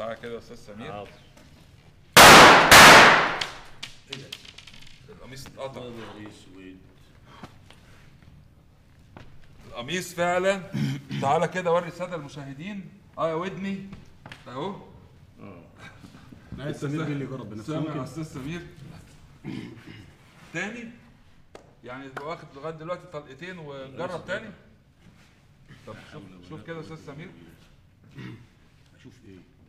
تعالى كده يا استاذ سمير حاضر ايه ده؟ القميص اتقطع نظر اسود القميص فعلا تعالى كده وري الساده المشاهدين اه يا ودني اهو لا سمير مين اللي يجرب بنفسه سامع يا ممكن استاذ سمير تاني يعني تبقى واخد لغايه دلوقتي طلقتين ونجرب تاني طب شوف شوف كده يا استاذ سمير اشوف ايه